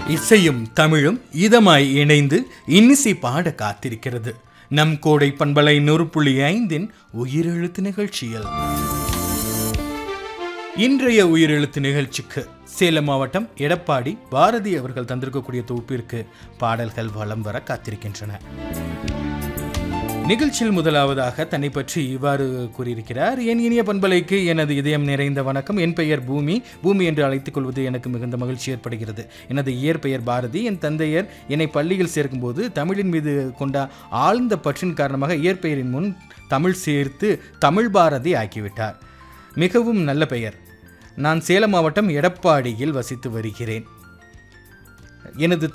இசையும் தமிழும் இதமாய் இணைந்து இன்னிசை பாட காத்திருக்கிறது நம் கோடை பண்பலை நூறு புள்ளி ஐந்தின் உயிரெழுத்து நிகழ்ச்சியில் இன்றைய உயிரெழுத்து நிகழ்ச்சிக்கு சேலம் மாவட்டம் எடப்பாடி பாரதி அவர்கள் தந்திருக்கக்கூடிய தொகுப்பிற்கு பாடல்கள் வலம் வர காத்திருக்கின்றன நிகழ்ச்சியில் முதலாவதாக தன்னை பற்றி இவ்வாறு கூறியிருக்கிறார் என் இனிய பண்பலைக்கு எனது இதயம் நிறைந்த வணக்கம் என் பெயர் பூமி பூமி என்று அழைத்துக் கொள்வது எனக்கு மிகுந்த மகிழ்ச்சி ஏற்படுகிறது எனது இயற்பெயர் பாரதி என் தந்தையர் என்னை பள்ளியில் சேர்க்கும்போது தமிழின் மீது கொண்ட ஆழ்ந்த பற்றின் காரணமாக இயற்பெயரின் முன் தமிழ் சேர்த்து தமிழ் பாரதி ஆக்கிவிட்டார் மிகவும் நல்ல பெயர் நான் சேலம் மாவட்டம் எடப்பாடியில் வசித்து வருகிறேன் எனது